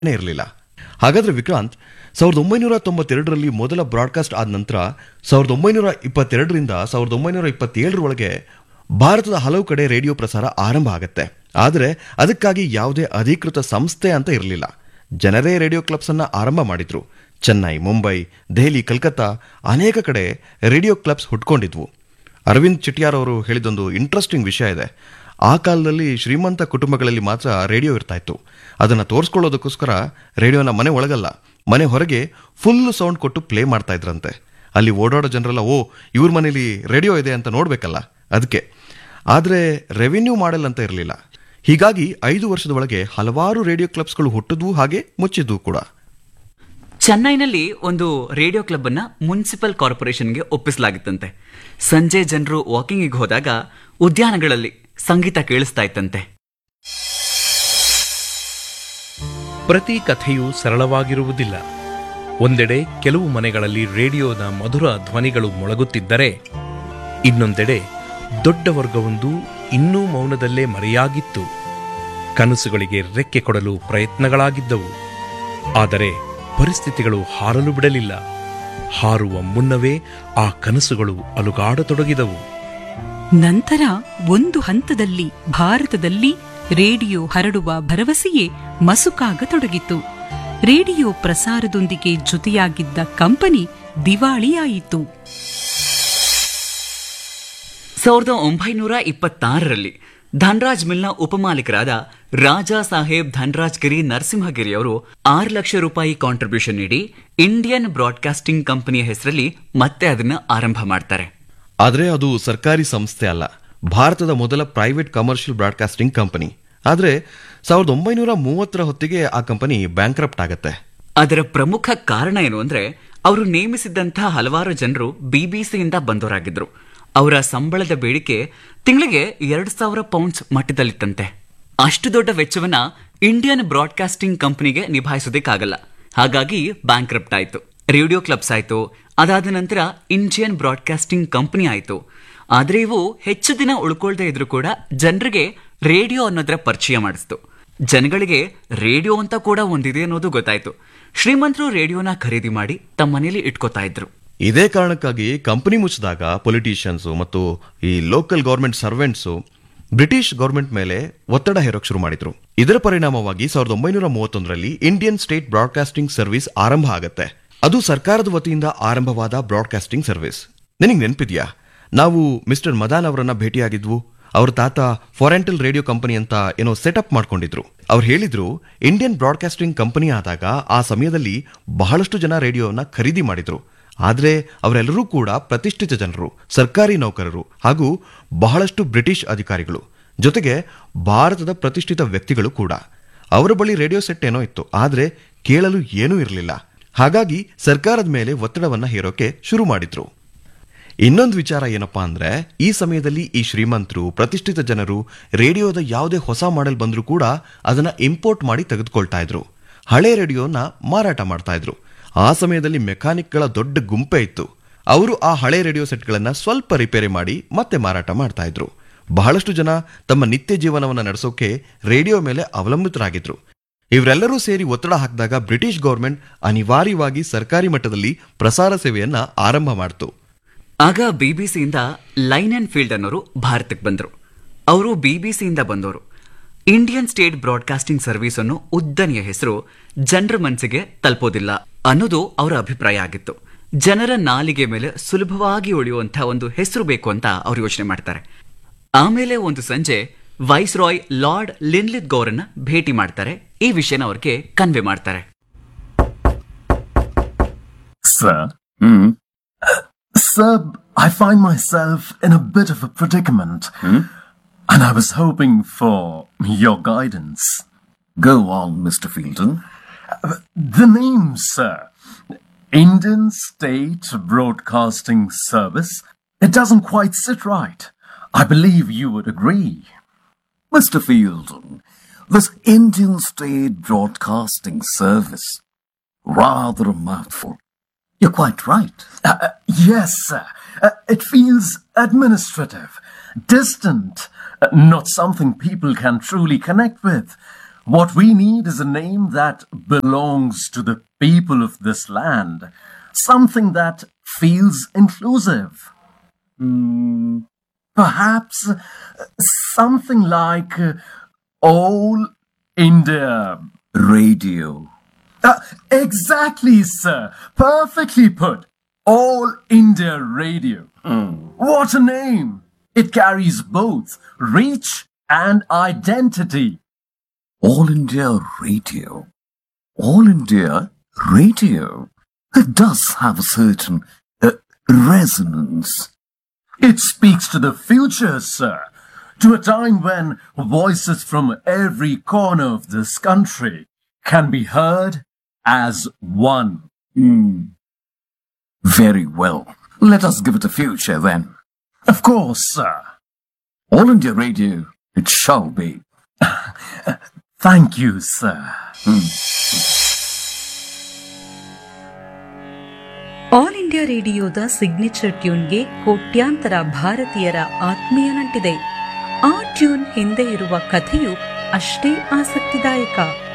ಇರಲಿಲ್ಲ ಹಾಗಾದ್ರೆ ವಿಕ್ರಾಂತ್ ಸಾವಿರದ ಒಂಬೈನೂರ ತೊಂಬತ್ತೆರಡರಲ್ಲಿ ಮೊದಲ ಬ್ರಾಡ್ಕಾಸ್ಟ್ ಆದ ನಂತರ ಸಾವಿರದ ಒಂಬೈನೂರ ಇಪ್ಪತ್ತೆರಡರಿಂದ ಸಾವಿರದ ಒಂಬೈನೂರ ಇಪ್ಪತ್ತೇಳರೊಳಗೆ ಭಾರತದ ಹಲವು ಕಡೆ ರೇಡಿಯೋ ಪ್ರಸಾರ ಆರಂಭ ಆಗತ್ತೆ ಆದರೆ ಅದಕ್ಕಾಗಿ ಯಾವುದೇ ಅಧಿಕೃತ ಸಂಸ್ಥೆ ಅಂತ ಇರಲಿಲ್ಲ ಜನರೇ ರೇಡಿಯೋ ಕ್ಲಬ್ಸ್ ಅನ್ನ ಆರಂಭ ಮಾಡಿದ್ರು ಚೆನ್ನೈ ಮುಂಬೈ ದೆಹಲಿ ಕಲ್ಕತ್ತಾ ಅನೇಕ ಕಡೆ ರೇಡಿಯೋ ಕ್ಲಬ್ಸ್ ಹುಟ್ಕೊಂಡಿದ್ವು ಅರವಿಂದ್ ಚಿಟಿಯಾರ್ ಅವರು ಹೇಳಿದೊಂದು ಇಂಟ್ರೆಸ್ಟಿಂಗ್ ವಿಷಯ ಇದೆ ಆ ಕಾಲದಲ್ಲಿ ಶ್ರೀಮಂತ ಕುಟುಂಬಗಳಲ್ಲಿ ಮಾತ್ರ ರೇಡಿಯೋ ಇರ್ತಾ ಇತ್ತು ಅದನ್ನು ತೋರಿಸ್ಕೊಳ್ಳೋದಕ್ಕೋಸ್ಕರ ರೇಡಿಯೋನ ಮನೆ ಒಳಗಲ್ಲ ಮನೆ ಹೊರಗೆ ಫುಲ್ ಸೌಂಡ್ ಕೊಟ್ಟು ಪ್ಲೇ ಮಾಡ್ತಾ ಇದ್ರಂತೆ ಅಲ್ಲಿ ಓಡಾಡೋ ಜನರೆಲ್ಲ ಓ ಇವ್ರ ಮನೇಲಿ ರೇಡಿಯೋ ಇದೆ ಅಂತ ನೋಡ್ಬೇಕಲ್ಲ ಅದಕ್ಕೆ ಆದರೆ ರೆವಿನ್ಯೂ ಮಾಡೆಲ್ ಅಂತ ಇರಲಿಲ್ಲ ಹೀಗಾಗಿ ಐದು ವರ್ಷದ ಒಳಗೆ ಹಲವಾರು ರೇಡಿಯೋ ಕ್ಲಬ್ಸ್ಗಳು ಹುಟ್ಟಿದ್ವು ಹಾಗೆ ಮುಚ್ಚಿದ್ವು ಕೂಡ ಚೆನ್ನೈನಲ್ಲಿ ಒಂದು ರೇಡಿಯೋ ಕ್ಲಬ್ ಅನ್ನ ಮುನ್ಸಿಪಲ್ ಕಾರ್ಪೊರೇಷನ್ಗೆ ಒಪ್ಪಿಸಲಾಗಿತ್ತಂತೆ ಸಂಜೆ ಜನರು ವಾಕಿಂಗಿಗೆ ಹೋದಾಗ ಉದ್ಯಾನಗಳಲ್ಲಿ ಸಂಗೀತ ಕೇಳಿಸ್ತಾ ಇತ್ತಂತೆ ಪ್ರತಿ ಕಥೆಯೂ ಸರಳವಾಗಿರುವುದಿಲ್ಲ ಒಂದೆಡೆ ಕೆಲವು ಮನೆಗಳಲ್ಲಿ ರೇಡಿಯೋದ ಮಧುರ ಧ್ವನಿಗಳು ಮೊಳಗುತ್ತಿದ್ದರೆ ಇನ್ನೊಂದೆಡೆ ದೊಡ್ಡ ವರ್ಗವೊಂದು ಇನ್ನೂ ಮೌನದಲ್ಲೇ ಮರೆಯಾಗಿತ್ತು ಕನಸುಗಳಿಗೆ ರೆಕ್ಕೆ ಕೊಡಲು ಪ್ರಯತ್ನಗಳಾಗಿದ್ದವು ಆದರೆ ಪರಿಸ್ಥಿತಿಗಳು ಹಾರಲು ಬಿಡಲಿಲ್ಲ ಹಾರುವ ಮುನ್ನವೇ ಆ ಕನಸುಗಳು ಅಲುಗಾಡತೊಡಗಿದವು ನಂತರ ಒಂದು ಹಂತದಲ್ಲಿ ಭಾರತದಲ್ಲಿ ರೇಡಿಯೋ ಹರಡುವ ಭರವಸೆಯೇ ಮಸುಕಾಗತೊಡಗಿತು ರೇಡಿಯೋ ಪ್ರಸಾರದೊಂದಿಗೆ ಜೊತೆಯಾಗಿದ್ದ ಕಂಪನಿ ದಿವಾಳಿಯಾಯಿತು ಸಾವಿರದ ಒಂಬೈನೂರ ಇಪ್ಪತ್ತಾರರಲ್ಲಿ ಧನ್ರಾಜ್ ಮಿಲ್ನ ಉಪಮಾಲೀಕರಾದ ರಾಜಾ ಸಾಹೇಬ್ ಧನ್ರಾಜ್ ಗಿರಿ ನರಸಿಂಹಗಿರಿ ಅವರು ಆರು ಲಕ್ಷ ರೂಪಾಯಿ ಕಾಂಟ್ರಿಬ್ಯೂಷನ್ ನೀಡಿ ಇಂಡಿಯನ್ ಬ್ರಾಡ್ಕಾಸ್ಟಿಂಗ್ ಕಂಪನಿಯ ಹೆಸರಲ್ಲಿ ಮತ್ತೆ ಅದನ್ನ ಆರಂಭ ಮಾಡ್ತಾರೆ ಆದರೆ ಅದು ಸರ್ಕಾರಿ ಸಂಸ್ಥೆ ಅಲ್ಲ ಭಾರತದ ಮೊದಲ ಪ್ರೈವೇಟ್ ಕಮರ್ಷಿಯಲ್ ಬ್ರಾಡ್ಕಾಸ್ಟಿಂಗ್ ಕಂಪನಿ ಆದರೆ ಸಾವಿರದ ಒಂಬೈನೂರ ಮೂವತ್ತರ ಹೊತ್ತಿಗೆ ಆ ಕಂಪನಿ ಬ್ಯಾಂಕ್ರಪ್ಟ್ ಆಗತ್ತೆ ಅದರ ಪ್ರಮುಖ ಕಾರಣ ಏನು ಅಂದ್ರೆ ಅವರು ನೇಮಿಸಿದ್ದಂತಹ ಹಲವಾರು ಜನರು ಬಿಬಿಸಿಯಿಂದ ಬಂದವರಾಗಿದ್ರು ಅವರ ಸಂಬಳದ ಬೇಡಿಕೆ ತಿಂಗಳಿಗೆ ಎರಡು ಸಾವಿರ ಪೌಂಡ್ಸ್ ಮಟ್ಟದಲ್ಲಿತ್ತಂತೆ ಅಷ್ಟು ದೊಡ್ಡ ವೆಚ್ಚವನ್ನ ಇಂಡಿಯನ್ ಬ್ರಾಡ್ಕಾಸ್ಟಿಂಗ್ ಕಂಪನಿಗೆ ನಿಭಾಯಿಸೋದಕ್ಕಾಗಲ್ಲ ಹಾಗಾಗಿ ಬ್ಯಾಂಕ್ರಪ್ಟ್ ಆಯ್ತು ರೇಡಿಯೋ ಕ್ಲಬ್ಸ್ ಆಯ್ತು ಅದಾದ ನಂತರ ಇಂಡಿಯನ್ ಬ್ರಾಡ್ಕಾಸ್ಟಿಂಗ್ ಕಂಪನಿ ಆಯ್ತು ಆದ್ರೆ ಇವು ಹೆಚ್ಚು ದಿನ ಉಳ್ಕೊಳ್ದೇ ಇದ್ರು ಕೂಡ ಜನರಿಗೆ ರೇಡಿಯೋ ಅನ್ನೋದರ ಪರಿಚಯ ಮಾಡಿಸ್ತು ಜನಗಳಿಗೆ ರೇಡಿಯೋ ಅಂತ ಕೂಡ ಒಂದಿದೆ ಅನ್ನೋದು ಗೊತ್ತಾಯ್ತು ಶ್ರೀಮಂತರು ರೇಡಿಯೋನ ಖರೀದಿ ಮಾಡಿ ತಮ್ಮ ಮನೇಲಿ ಇಟ್ಕೋತಾ ಇದ್ರು ಇದೇ ಕಾರಣಕ್ಕಾಗಿ ಕಂಪನಿ ಮುಚ್ಚಿದಾಗ ಪೊಲಿಟಿಷಿಯನ್ಸ್ ಮತ್ತು ಈ local government servants British government ಮೇಲೆ ಒತ್ತಡ ಹೇರೋಕ್ ಶುರು ಮಾಡಿದ್ರು ಇದರ ಪರಿಣಾಮವಾಗಿ ಸಾವಿರದ ಒಂಬೈನೂರ ಮೂವತ್ತೊಂದರಲ್ಲಿ ಇಂಡಿಯನ್ ಸ್ಟೇಟ್ ಬ್ರಾಡ್ಕಾಸ್ಟಿಂಗ್ ಸರ್ವಿಸ್ ಆರಂಭ ಆಗತ್ತೆ ಅದು ಸರ್ಕಾರದ ವತಿಯಿಂದ ಆರಂಭವಾದ ಬ್ರಾಡ್ಕಾಸ್ಟಿಂಗ್ ಸರ್ವಿಸ್ ನಿನಗೆ ನೆನಪಿದ್ಯಾ ನಾವು ಮಿಸ್ಟರ್ ಮದಾನ್ ಅವರನ್ನ ಭೇಟಿಯಾಗಿದ್ವು ಅವ್ರ ತಾತ ಫಾರೆಂಟಲ್ ರೇಡಿಯೋ ಕಂಪನಿ ಅಂತ ಏನೋ ಸೆಟಪ್ ಮಾಡ್ಕೊಂಡಿದ್ರು ಅವ್ರು ಹೇಳಿದ್ರು ಇಂಡಿಯನ್ ಬ್ರಾಡ್ಕಾಸ್ಟಿಂಗ್ ಕಂಪನಿ ಆದಾಗ ಆ ಸಮಯದಲ್ಲಿ ಬಹಳಷ್ಟು ಜನ ರೇಡಿಯೋನ ಖರೀದಿ ಮಾಡಿದ್ರು ಆದರೆ ಅವರೆಲ್ಲರೂ ಕೂಡ ಪ್ರತಿಷ್ಠಿತ ಜನರು ಸರ್ಕಾರಿ ನೌಕರರು ಹಾಗೂ ಬಹಳಷ್ಟು ಬ್ರಿಟಿಷ್ ಅಧಿಕಾರಿಗಳು ಜೊತೆಗೆ ಭಾರತದ ಪ್ರತಿಷ್ಠಿತ ವ್ಯಕ್ತಿಗಳು ಕೂಡ ಅವರ ಬಳಿ ರೇಡಿಯೋ ಸೆಟ್ ಏನೋ ಇತ್ತು ಆದರೆ ಕೇಳಲು ಏನೂ ಇರಲಿಲ್ಲ ಹಾಗಾಗಿ ಸರ್ಕಾರದ ಮೇಲೆ ಒತ್ತಡವನ್ನ ಹೇರೋಕೆ ಶುರು ಮಾಡಿದ್ರು ಇನ್ನೊಂದು ವಿಚಾರ ಏನಪ್ಪಾ ಅಂದ್ರೆ ಈ ಸಮಯದಲ್ಲಿ ಈ ಶ್ರೀಮಂತರು ಪ್ರತಿಷ್ಠಿತ ಜನರು ರೇಡಿಯೋದ ಯಾವುದೇ ಹೊಸ ಮಾಡೆಲ್ ಬಂದರೂ ಕೂಡ ಅದನ್ನ ಇಂಪೋರ್ಟ್ ಮಾಡಿ ತೆಗೆದುಕೊಳ್ತಾ ಇದ್ರು ಹಳೆ ರೇಡಿಯೋನ ಮಾರಾಟ ಮಾಡ್ತಾ ಇದ್ರು ಆ ಸಮಯದಲ್ಲಿ ಮೆಕ್ಯಾನಿಕ್ಗಳ ದೊಡ್ಡ ಗುಂಪೆ ಇತ್ತು ಅವರು ಆ ಹಳೆ ರೇಡಿಯೋ ಸೆಟ್ಗಳನ್ನ ಸ್ವಲ್ಪ ರಿಪೇರಿ ಮಾಡಿ ಮತ್ತೆ ಮಾರಾಟ ಮಾಡ್ತಾ ಇದ್ರು ಬಹಳಷ್ಟು ಜನ ತಮ್ಮ ನಿತ್ಯ ಜೀವನವನ್ನು ನಡೆಸೋಕೆ ರೇಡಿಯೋ ಮೇಲೆ ಅವಲಂಬಿತರಾಗಿದ್ರು ಇವರೆಲ್ಲರೂ ಸೇರಿ ಒತ್ತಡ ಹಾಕಿದಾಗ ಬ್ರಿಟಿಷ್ ಗೌರ್ಮೆಂಟ್ ಅನಿವಾರ್ಯವಾಗಿ ಸರ್ಕಾರಿ ಮಟ್ಟದಲ್ಲಿ ಪ್ರಸಾರ ಸೇವೆಯನ್ನ ಆರಂಭ ಮಾಡಿತು ಆಗ ಬಿಬಿಸಿಯಿಂದ ಲೈನ್ ಅಂಡ್ ಫೀಲ್ಡ್ ಅನ್ನೋರು ಭಾರತಕ್ಕೆ ಬಂದರು ಅವರು ಬಿಬಿಸಿಯಿಂದ ಬಂದವರು ಇಂಡಿಯನ್ ಸ್ಟೇಟ್ ಬ್ರಾಡ್ಕಾಸ್ಟಿಂಗ್ ಸರ್ವಿಸ್ ಅನ್ನೋ ಉದ್ದನೆಯ ಹೆಸರು ಜನರ ಮನಸ್ಸಿಗೆ ತಲುಪೋದಿಲ್ಲ ಅನ್ನೋದು ಅವರ ಅಭಿಪ್ರಾಯ ಆಗಿತ್ತು ಜನರ ನಾಲಿಗೆ ಮೇಲೆ ಸುಲಭವಾಗಿ ಉಳಿಯುವಂತಹ ಒಂದು ಹೆಸರು ಬೇಕು ಅಂತ ಅವ್ರು ಯೋಚನೆ ಮಾಡ್ತಾರೆ ಆಮೇಲೆ ಒಂದು ಸಂಜೆ ವೈಸ್ ರಾಯ್ ಲಾರ್ಡ್ ಲಿನ್ಲಿತ್ ಗೌರನ್ನ ಭೇಟಿ ಮಾಡ್ತಾರೆ ಈ ವಿಷಯನ ಅವ್ರಿಗೆ ಕನ್ವೆ ಮಾಡ್ತಾರೆ Sir? Hmm? sir, I find myself in a bit of a predicament. And I was hoping for your guidance. Go on, Mr. Fielden. The name, sir. Indian State Broadcasting Service. It doesn't quite sit right. I believe you would agree. Mr. Fielden, this Indian State Broadcasting Service. Rather a mouthful. You're quite right. Uh, uh, yes, sir. Uh, it feels administrative, distant, uh, not something people can truly connect with. What we need is a name that belongs to the people of this land. Something that feels inclusive. Hmm, perhaps uh, something like uh, All India. Radio. Uh, exactly, sir. Perfectly put. All India Radio. What a name! It carries both reach and identity. All India Radio. All India Radio. It does have a certain uh, resonance. It speaks to the future, sir. To a time when voices from every corner of this country can be heard as one. Very well. Let us give it a future then. Of course, sir. All India Radio. It shall be. Thank you, sir. All India ರೇಡಿಯೋದ signature ಟ್ಯೂನ್ಗೆ ಕೋಟ್ಯಾಂತರ ಭಾರತೀಯರ ಆತ್ಮೀಯ ನಂಟಿದೆ ಆ tune ಹಿಂದೆ ಇರುವ ಕಥೆಯು ಅಷ್ಟೇ ಆಸಕ್ತಿದಾಯಕ